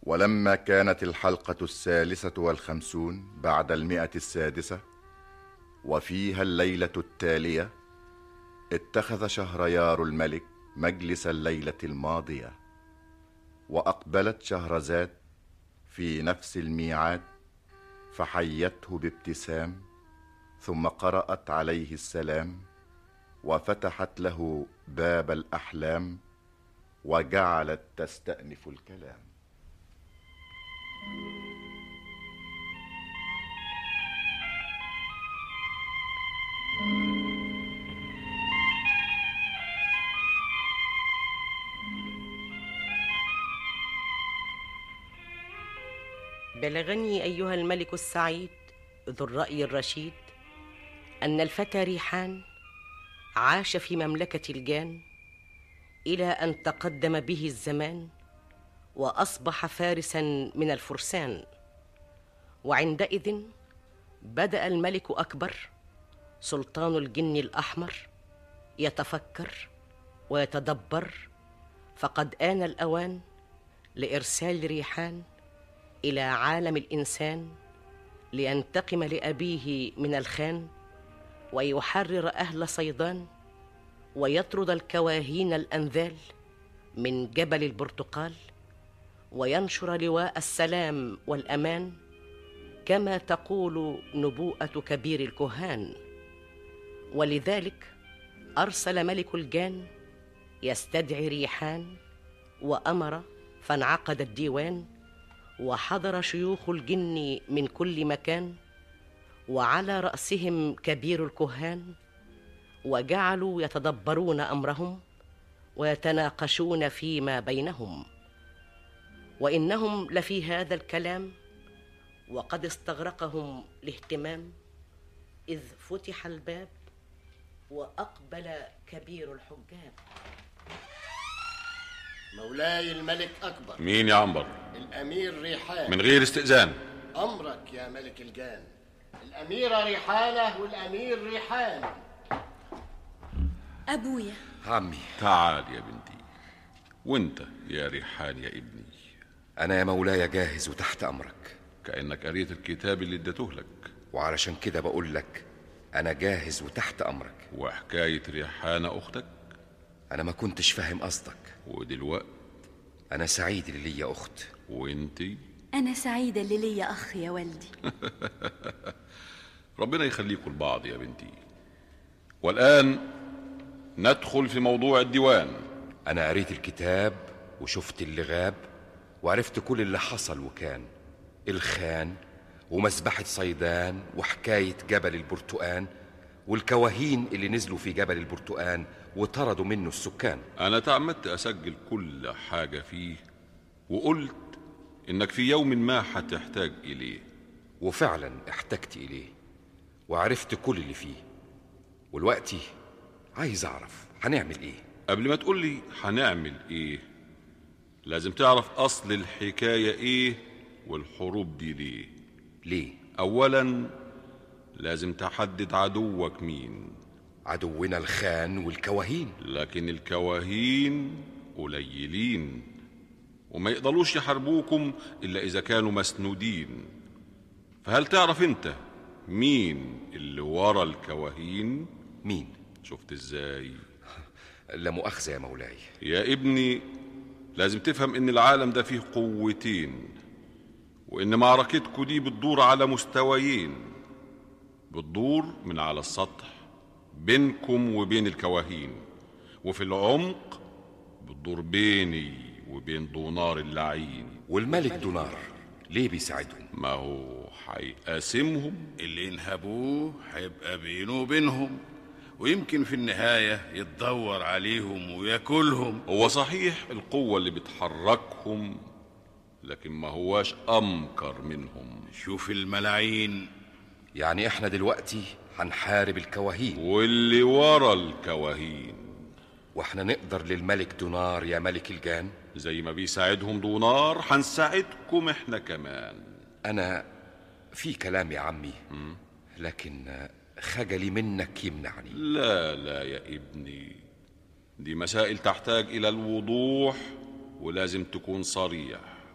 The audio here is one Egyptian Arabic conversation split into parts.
ولما كانت الحلقة الثالثة والخمسون بعد المئة السادسة وفيها الليلة التالية اتخذ شهريار الملك مجلس الليلة الماضية وأقبلت شهرزاد في نفس الميعاد فحيته بابتسام ثم قرأت عليه السلام وفتحت له باب الأحلام وجعلت تستأنف الكلام بلغني ايها الملك السعيد ذو الراي الرشيد ان الفتى ريحان عاش في مملكه الجان الى ان تقدم به الزمان واصبح فارسا من الفرسان وعندئذ بدا الملك اكبر سلطان الجن الاحمر يتفكر ويتدبر فقد ان الاوان لارسال ريحان الى عالم الانسان لينتقم لابيه من الخان ويحرر اهل صيدان ويطرد الكواهين الانذال من جبل البرتقال وينشر لواء السلام والامان كما تقول نبوءه كبير الكهان ولذلك ارسل ملك الجان يستدعي ريحان وامر فانعقد الديوان وحضر شيوخ الجن من كل مكان وعلى راسهم كبير الكهان وجعلوا يتدبرون امرهم ويتناقشون فيما بينهم وانهم لفي هذا الكلام وقد استغرقهم الاهتمام اذ فتح الباب واقبل كبير الحجاب مولاي الملك أكبر مين يا عنبر الأمير ريحان من غير استئذان أمرك يا ملك الجان الأميرة ريحانة والأمير ريحان أبويا عمي تعال يا بنتي وانت يا ريحان يا ابني أنا يا مولاي جاهز وتحت أمرك كأنك قريت الكتاب اللي اديته لك وعلشان كده بقول لك أنا جاهز وتحت أمرك وحكاية ريحانة أختك أنا ما كنتش فاهم قصدك ودلوقت أنا سعيد اللي ليا أخت وانتي أنا سعيدة اللي ليا أخ يا والدي ربنا يخليكم لبعض يا بنتي والآن ندخل في موضوع الديوان أنا قريت الكتاب وشفت اللي غاب وعرفت كل اللي حصل وكان الخان ومسبحة صيدان وحكاية جبل البرتقان والكواهين اللي نزلوا في جبل البرتقان وطردوا منه السكان أنا تعمدت أسجل كل حاجة فيه وقلت إنك في يوم ما هتحتاج إليه وفعلا احتجت إليه وعرفت كل اللي فيه والوقتي عايز أعرف هنعمل إيه قبل ما تقول لي هنعمل إيه لازم تعرف أصل الحكاية إيه والحروب دي ليه ليه أولا لازم تحدد عدوك مين عدونا الخان والكواهين لكن الكواهين قليلين وما يقدروش يحاربوكم إلا إذا كانوا مسنودين فهل تعرف أنت مين اللي ورا الكواهين مين شفت إزاي لا مؤاخذة يا مولاي يا ابني لازم تفهم ان العالم ده فيه قوتين وان معركتكوا دي بتدور على مستويين بتدور من على السطح بينكم وبين الكواهين وفي العمق بتدور بيني وبين دونار اللعين والملك دونار ليه بيساعدهم ما هو هيقاسمهم اللي ينهبوه هيبقى بينه وبينهم ويمكن في النهاية يتدور عليهم وياكلهم هو صحيح القوة اللي بتحركهم لكن ما هواش أمكر منهم شوف الملاعين يعني احنا دلوقتي هنحارب الكواهين واللي ورا الكواهين واحنا نقدر للملك دونار يا ملك الجان زي ما بيساعدهم دونار هنساعدكم احنا كمان انا في كلام يا عمي لكن خجلي منك يمنعني لا لا يا ابني دي مسائل تحتاج إلى الوضوح ولازم تكون صريح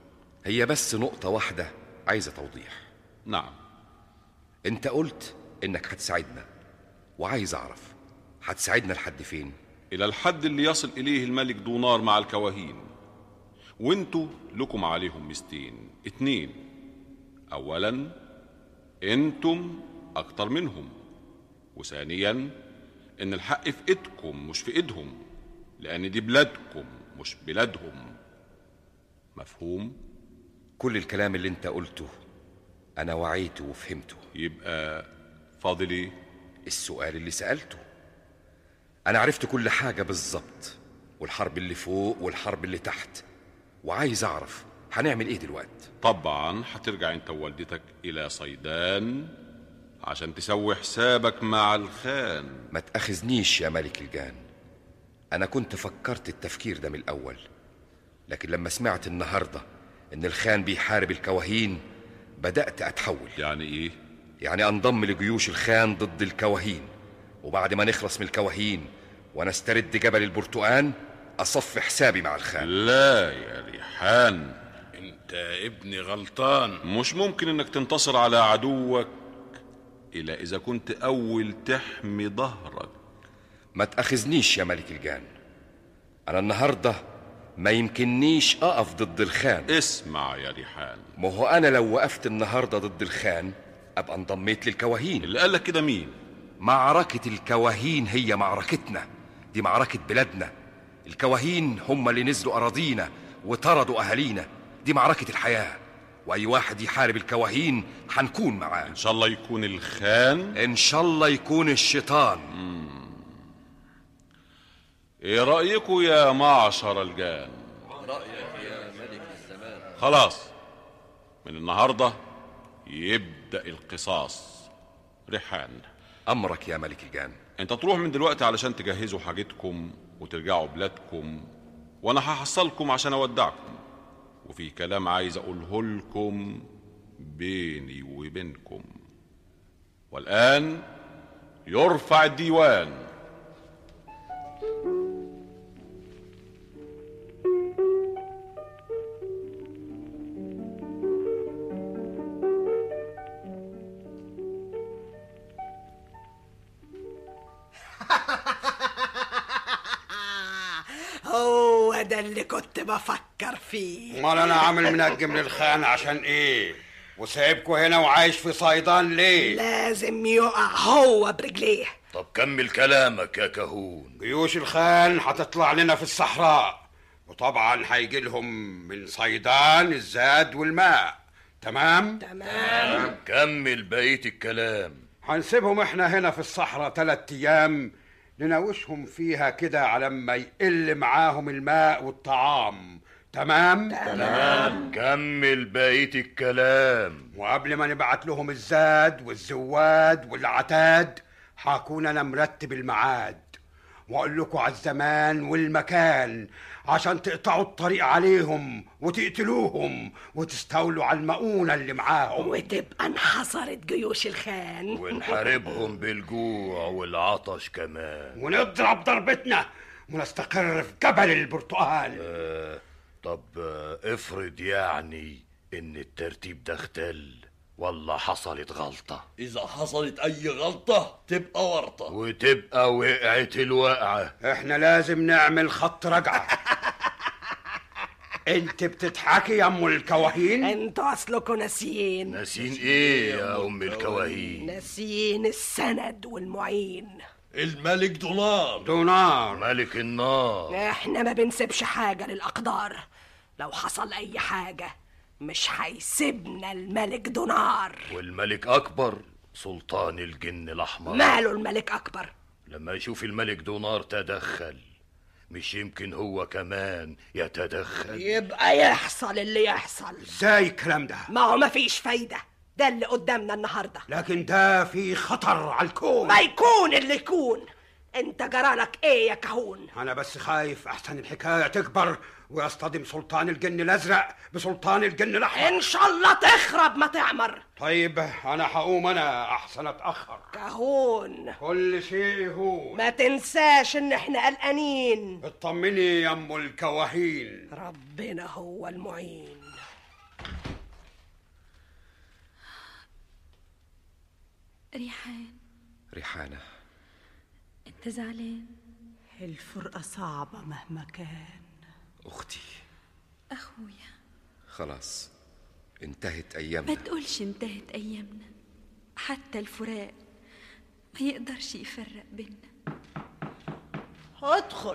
هي بس نقطة واحدة عايزة توضيح نعم انت قلت انك هتساعدنا وعايز اعرف هتساعدنا لحد فين إلى الحد اللي يصل إليه الملك دونار مع الكواهين وانتوا لكم عليهم ميزتين اتنين أولا انتم أكتر منهم وثانيا إن الحق في إيدكم مش في إيدهم لأن دي بلادكم مش بلادهم مفهوم؟ كل الكلام اللي انت قلته انا وعيته وفهمته يبقى فاضل ايه؟ السؤال اللي سألته أنا عرفت كل حاجة بالظبط والحرب اللي فوق والحرب اللي تحت وعايز أعرف هنعمل إيه دلوقتي طبعا هترجع انت ووالدتك الى صيدان عشان تسوي حسابك مع الخان ما تأخذنيش يا ملك الجان أنا كنت فكرت التفكير ده من الأول لكن لما سمعت النهاردة إن الخان بيحارب الكواهين بدأت أتحول يعني ايه يعني أنضم لجيوش الخان ضد الكواهين وبعد ما نخلص من الكواهين ونسترد جبل البرتقان أصف حسابي مع الخان لا يا ريحان انت ابني غلطان مش ممكن انك تنتصر على عدوك الا اذا كنت اول تحمي ظهرك ما تأخذنيش يا ملك الجان أنا النهاردة ما يمكننيش أقف ضد الخان اسمع يا ريحان ما هو أنا لو وقفت النهاردة ضد الخان أبقى انضميت للكواهين اللي قالك كده مين معركة الكواهين هي معركتنا دي معركة بلادنا الكواهين هم اللي نزلوا أراضينا وطردوا أهالينا دي معركة الحياة وأي واحد يحارب الكواهين هنكون معاه ان شاء الله يكون الخان إن شاء الله يكون الشيطان ايه رايكم يا معشر الجان خلاص من النهارده يبدا القصاص ريحان أمرك يا ملك الجان انت تروح من دلوقتي علشان تجهزوا حاجتكم وترجعوا بلادكم وانا هحصلكم عشان اودعكم وفي كلام عايز اقوله لكم بيني وبينكم والان يرفع الديوان هو ده اللي كنت بفكر فيه امال انا عامل منجم للخان عشان ايه وسايبكوا هنا وعايش في صيدان ليه لازم يقع هو برجليه طب كمل كلامك يا كهون جيوش الخان هتطلع لنا في الصحراء وطبعا هيجي لهم من صيدان الزاد والماء تمام تمام كمل بقية الكلام هنسيبهم احنا هنا في الصحراء تلات ايام نناوشهم فيها كده على ما يقل معاهم الماء والطعام تمام تمام كمل بقية الكلام وقبل ما نبعت لهم الزاد والزواد والعتاد هكون انا مرتب الميعاد واقول لكم على الزمان والمكان عشان تقطعوا الطريق عليهم وتقتلوهم وتستولوا على المؤونة اللي معاهم وتبقى انحصرت جيوش الخان ونحاربهم بالجوع والعطش كمان ونضرب ضربتنا ونستقر في جبل البرتقال آه طب آه افرض يعني ان الترتيب ده اختل ولا حصلت غلطة إذا حصلت أي غلطة تبقى ورطة وتبقى وقعت الوقعة احنا لازم نعمل خط رجعة انت بتضحكي يا ام الكواهين انتوا اصلكم ناسيين ناسين ايه يا ام الكواهين ناسيين السند والمعين الملك دولار دونار ملك النار احنا ما بنسيبش حاجة للأقدار لو حصل أي حاجة مش هيسيبنا الملك دونار والملك اكبر سلطان الجن الاحمر ماله الملك أكبر لما يشوف الملك دونار تدخل مش يمكن هو كمان يتدخل يبقى يحصل اللي يحصل ازاي الكلام ده ما هو مفيش فايدة ده اللي قدامنا النهاردة لكن ده في خطر على الكون ما يكون اللي يكون انت جرالك ايه يا كهون انا بس خايف احسن الحكايه تكبر ويصطدم سلطان الجن الازرق بسلطان الجن الاحمر ان شاء الله تخرب ما تعمر طيب انا هقوم انا احسن اتاخر كهون كل شيء هو ما تنساش ان احنا قلقانين اطمني يا ام الكواهين ربنا هو المعين ريحان ريحانة انت زعلان الفرقة صعبة مهما كان أختي اخويا خلاص انتهت ما أيامنا تقولش انتهت ايامنا حتى الفراق ما يقدرش يفرق بينا ادخل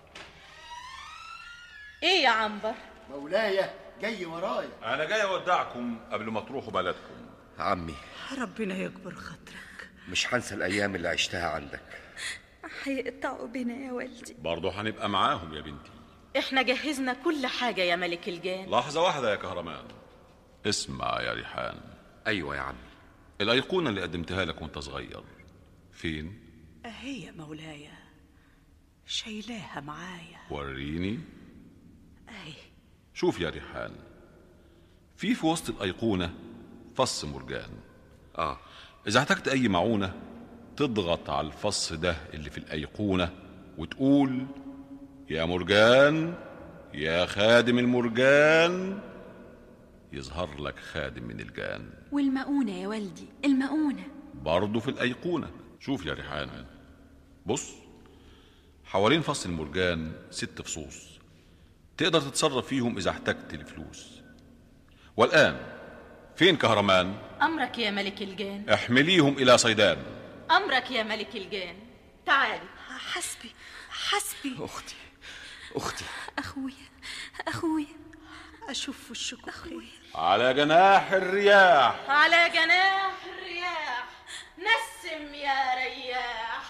ايه يا عنبر مولاي جاي ورايا انا جاي اودعكم قبل ما تروحوا بلدكم عمي ربنا يكبر خاطرك مش هنسى الأيام اللي عشتها عندك هيقطعوا بينا يا والدي برضه هنبقى معاهم يا بنتي احنا جهزنا كل حاجة يا ملك الجان لحظة واحدة يا كهرمان اسمع يا ريحان أيوة يا عمي الأيقونة اللي قدمتها لك وانت صغير فين؟ أهي يا مولاي شايلاها معايا وريني أهي شوف يا ريحان في في وسط الأيقونة فص مرجان آه إذا احتجت أي معونة تضغط على الفص ده اللي في الأيقونة وتقول يا مرجان يا خادم المرجان يظهر لك خادم من الجان والمؤونة يا والدي المؤونة برضه في الأيقونة شوف يا ريحان بص حوالين فص المرجان ست فصوص تقدر تتصرف فيهم إذا احتجت لفلوس والآن فين كهرمان؟ أمرك يا ملك الجان احمليهم إلى صيدان أمرك يا ملك الجان تعالي حسبي حسبي أختي أختي اخويا اخويا أشوف وشك أخويا على جناح الرياح على جناح الرياح نسم يا رياح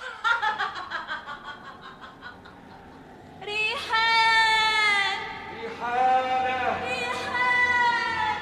ريحان ريحانة ريحان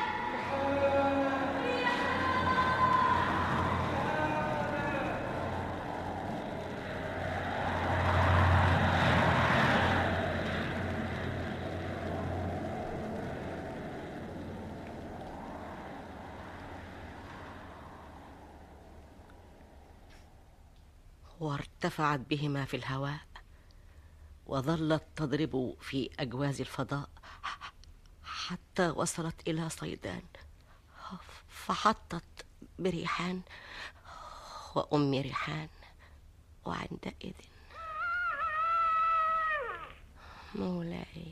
وارتفعت بهما في الهواء وظلت تضرب في اجواز الفضاء حتى وصلت الى صيدان فحطت بريحان وام ريحان وعندئذ مولاي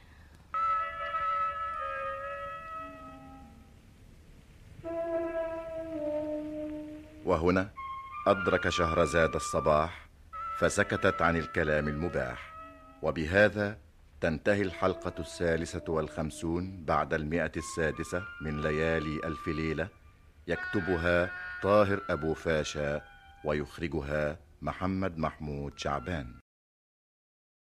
وهنا أدرك شهرزاد الصباح فسكتت عن الكلام المباح وبهذا تنتهي الحلقة الثالثة والخمسون بعد المئة السادسة من ليالي ألف ليلة يكتبها طاهر أبو فاشا ويخرجها محمد محمود شعبان